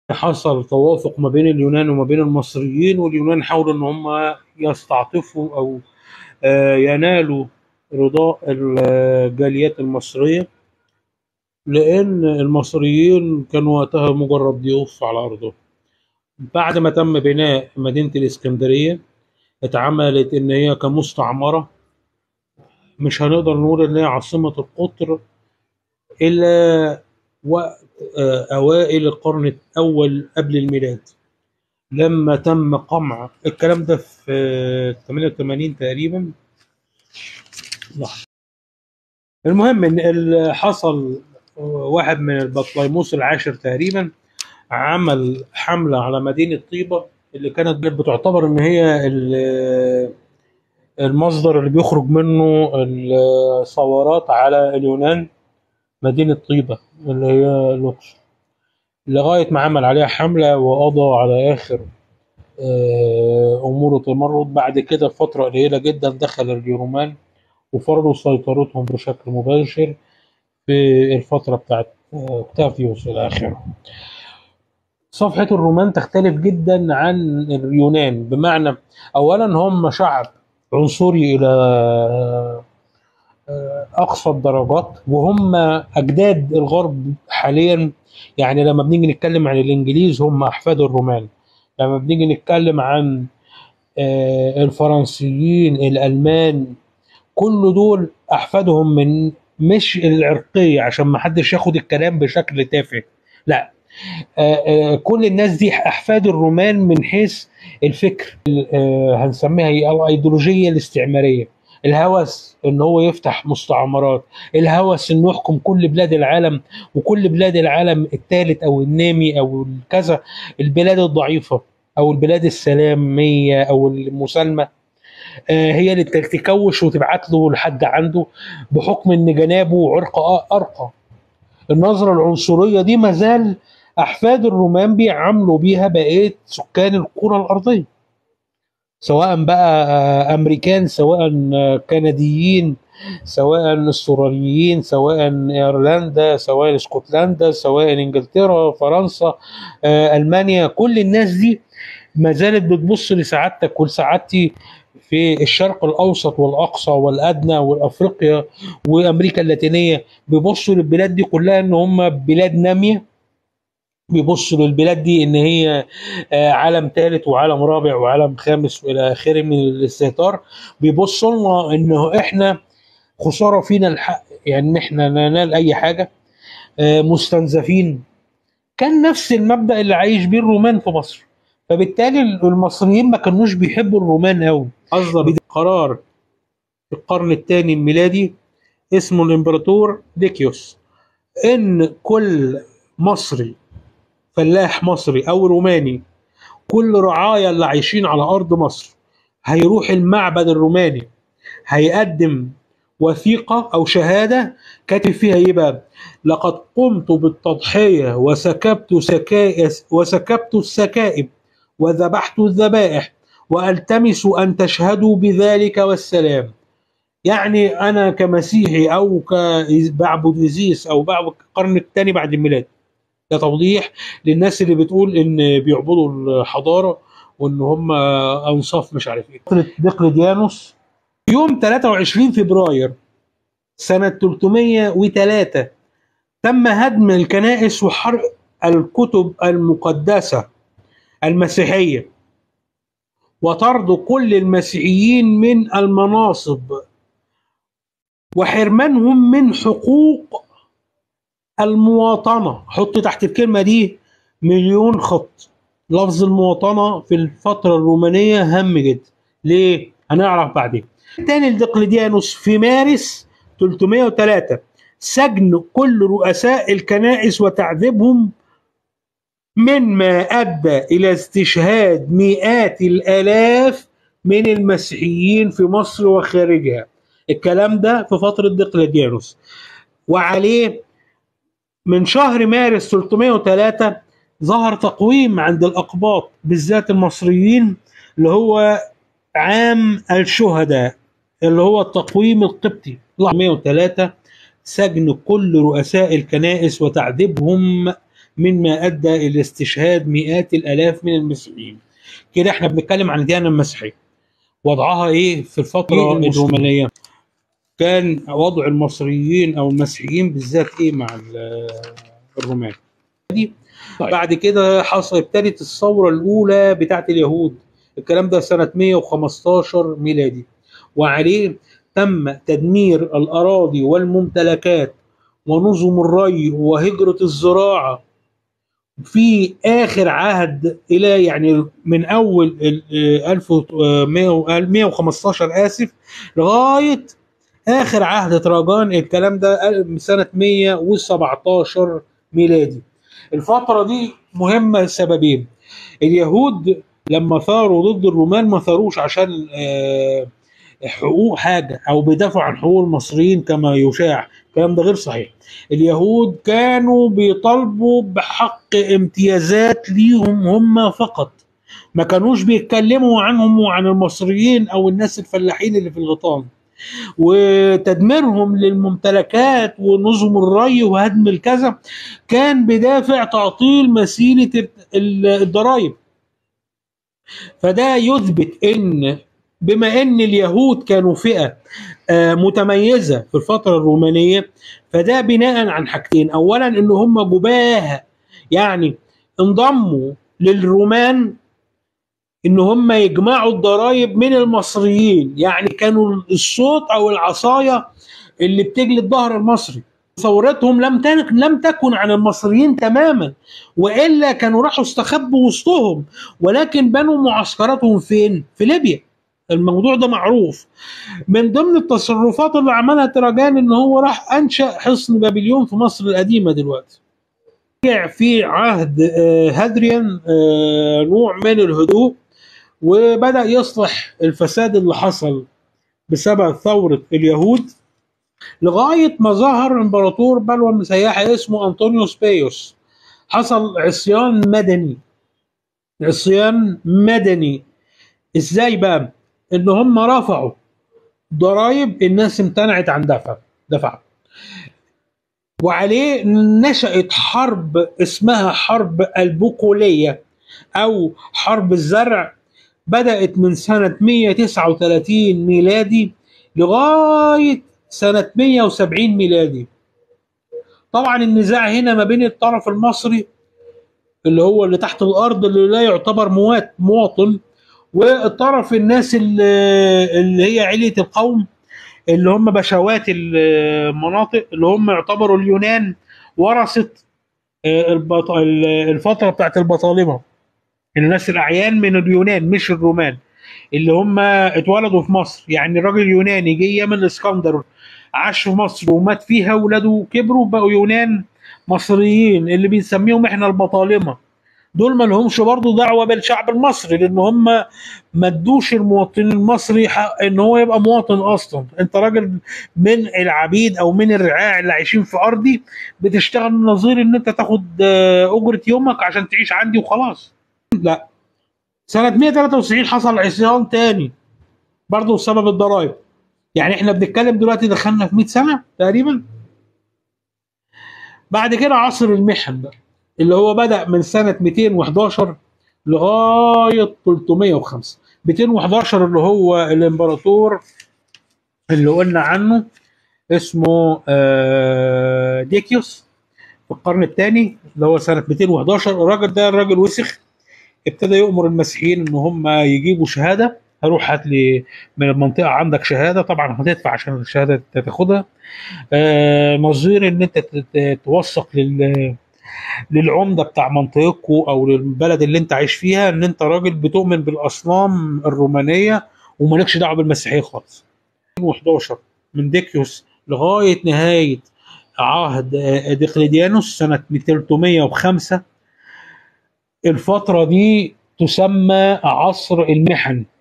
حصل توافق ما بين اليونان وما بين المصريين واليونان حاولوا ان هم يستعطفوا او آه، ينالوا رضاء الجاليات المصريه لان المصريين كانوا وقتها مجرد ضيوف على ارضهم بعد ما تم بناء مدينه الاسكندريه اتعملت ان هي كمستعمره مش هنقدر نقول ان هي عاصمه القطر الا وقت آه، اوائل القرن الاول قبل الميلاد لما تم قمع الكلام ده في آه، 88 تقريبا لحظة. المهم ان ال- حصل واحد من البطليموس العاشر تقريبا عمل حملة على مدينة طيبة اللي كانت بتعتبر ان هي ال- المصدر اللي بيخرج منه الثورات على اليونان مدينة طيبة اللي هي الأقصر لغاية ما عمل عليها حملة وقضى على آخر آه، أمور التمرد بعد كده فترة قليلة جدا دخل الرومان وفرضوا سيطرتهم بشكل مباشر في الفترة بتاعت آه، أوكتافيوس إلى آخره صفحة الرومان تختلف جدا عن اليونان بمعنى أولا هم شعب عنصري إلى آه، أقصى الدرجات وهم أجداد الغرب حاليا يعني لما بنيجي نتكلم عن الإنجليز هم أحفاد الرومان لما بنيجي نتكلم عن آه، الفرنسيين الألمان كل دول أحفادهم من مش العرقية عشان ما حدش ياخد الكلام بشكل تافه لا آه، آه، كل الناس دي احفاد الرومان من حيث الفكر آه، هنسميها ايه الايديولوجيه الاستعماريه الهوس ان هو يفتح مستعمرات الهوس انه يحكم كل بلاد العالم وكل بلاد العالم الثالث او النامي او كذا البلاد الضعيفه او البلاد السلاميه او المسالمه آه، هي اللي تكوش وتبعت له لحد عنده بحكم ان جنابه عرق ارقى النظرة العنصرية دي مازال أحفاد الرومان بيعاملوا بيها بقية سكان الكرة الأرضية سواء بقى آه، أمريكان سواء آه، كنديين سواء استراليين سواء ايرلندا سواء اسكتلندا سواء انجلترا فرنسا آه، المانيا كل الناس دي ما زالت بتبص لسعادتك ولسعادتي في الشرق الاوسط والاقصى والادنى والافريقيا وامريكا اللاتينيه بيبصوا للبلاد دي كلها ان هم بلاد ناميه بيبصوا للبلاد دي ان هي آه، عالم ثالث وعالم رابع وعالم خامس والى اخره من الاستهتار بيبصوا لنا انه احنا خساره فينا الحق يعني ان احنا ننال اي حاجه آه، مستنزفين كان نفس المبدا اللي عايش بيه الرومان في مصر فبالتالي المصريين ما كانوش بيحبوا الرومان قوي اصدر قرار في القرن الثاني الميلادي اسمه الامبراطور ديكيوس ان كل مصري فلاح مصري او روماني كل رعايا اللي عايشين على ارض مصر هيروح المعبد الروماني هيقدم وثيقة أو شهادة كاتب فيها إيه بقى؟ لقد قمت بالتضحية وسكبت سكائب وسكبت السكائب وذبحت الذبائح وألتمس أن تشهدوا بذلك والسلام. يعني أنا كمسيحي أو كبعبد إيزيس أو بعبد القرن الثاني بعد الميلاد. ده توضيح للناس اللي بتقول إن بيعبدوا الحضارة وإن هم أنصاف مش عارف إيه. فترة دقلديانوس يوم 23 فبراير سنة 303 تم هدم الكنائس وحرق الكتب المقدسة المسيحية وطرد كل المسيحيين من المناصب وحرمانهم من حقوق المواطنة حط تحت الكلمة دي مليون خط لفظ المواطنة في الفترة الرومانية هام جدا ليه؟ هنعرف بعدين تاني لدقلديانوس في مارس 303 سجن كل رؤساء الكنائس وتعذيبهم مما ادى الى استشهاد مئات الالاف من المسيحيين في مصر وخارجها الكلام ده في فتره دقلديانوس وعليه من شهر مارس 303 ظهر تقويم عند الاقباط بالذات المصريين اللي هو عام الشهداء اللي هو التقويم القبطي 103 سجن كل رؤساء الكنائس وتعذيبهم مما ادى الى استشهاد مئات الالاف من المسيحيين كده احنا بنتكلم عن الديانه المسيحيه وضعها ايه في الفتره المسلمين. الرومانيه كان وضع المصريين او المسيحيين بالذات ايه مع ال- الرومان دي طيب. بعد كده حصل ابتدت الثوره الاولى بتاعت اليهود الكلام ده سنه 115 ميلادي وعليه تم تدمير الاراضي والممتلكات ونظم الري وهجره الزراعه في اخر عهد الى يعني من اول ال- آه، 1115 اسف لغايه اخر عهد تراجان الكلام ده من سنه 117 ميلادي الفتره دي مهمه لسببين اليهود لما ثاروا ضد الرومان ما ثاروش عشان آه، حقوق حاجه او بيدافعوا عن حقوق المصريين كما يشاع الكلام ده غير صحيح اليهود كانوا بيطالبوا بحق امتيازات ليهم هم فقط ما كانوش بيتكلموا عنهم وعن المصريين او الناس الفلاحين اللي في الغيطان وتدميرهم للممتلكات ونظم الري وهدم الكذا كان بدافع تعطيل مسيله ال- الضرائب فده يثبت ان بما ان اليهود كانوا فئه آه، متميزه في الفتره الرومانيه فده بناء عن حاجتين اولا ان هم جباه يعني انضموا للرومان ان هم يجمعوا الضرائب من المصريين يعني كانوا الصوت او العصايه اللي بتجلد ظهر المصري ثورتهم لم تكن لم تكن عن المصريين تماما والا كانوا راحوا استخبوا وسطهم ولكن بنوا معسكراتهم فين؟ في ليبيا الموضوع ده معروف من ضمن التصرفات اللي عملها تراجان ان هو راح انشا حصن بابليون في مصر القديمه دلوقتي رجع في عهد آه، هادريان آه، نوع من الهدوء وبدا يصلح الفساد اللي حصل بسبب ثوره اليهود لغايه ما ظهر امبراطور بلوى مسيحي اسمه انطونيوس بيوس حصل عصيان مدني عصيان مدني ازاي بقى ان هم رفعوا ضرائب الناس امتنعت عن دفع دفع وعليه نشأت حرب اسمها حرب البقولية أو حرب الزرع بدأت من سنة 139 ميلادي لغاية سنة 170 ميلادي طبعا النزاع هنا ما بين الطرف المصري اللي هو اللي تحت الأرض اللي لا يعتبر موات مواطن والطرف الناس اللي, اللي هي علية القوم اللي هم بشوات المناطق اللي هم يعتبروا اليونان ورثت آه، البط... ال- الفترة بتاعت البطالمة الناس الأعيان من اليونان مش الرومان اللي هم اتولدوا في مصر يعني راجل يوناني جه يمن الاسكندر عاش في مصر ومات فيها ولاده كبروا بقوا يونان مصريين اللي بنسميهم احنا البطالمه دول ما لهمش برضه دعوه بالشعب المصري لان هم ما ادوش المواطن المصري حق ان هو يبقى مواطن اصلا انت راجل من العبيد او من الرعاع اللي عايشين في ارضي بتشتغل نظير ان انت تاخد آه، اجره يومك عشان تعيش عندي وخلاص لا سنه 193 حصل عصيان تاني برضه بسبب الضرائب يعني احنا بنتكلم دلوقتي دخلنا في 100 سنه تقريبا بعد كده عصر المحن بقى اللي هو بدا من سنه 211 لغايه 305 211 اللي هو الامبراطور اللي قلنا عنه اسمه آه، ديكيوس في القرن الثاني اللي هو سنه 211 الراجل ده الراجل وسخ ابتدى يؤمر المسيحيين ان هم يجيبوا شهاده هروح هات لي من المنطقه عندك شهاده طبعا هتدفع عشان الشهاده تاخدها آه نظير ان انت ت- ت- توثق لل للعمده بتاع منطقتكم او للبلد اللي انت عايش فيها ان انت راجل بتؤمن بالاصنام الرومانيه ومالكش دعوه بالمسيحيه خالص 2011 من ديكيوس لغايه نهايه عهد آه، دقلديانوس سنه 305 الفتره دي تسمى عصر المحن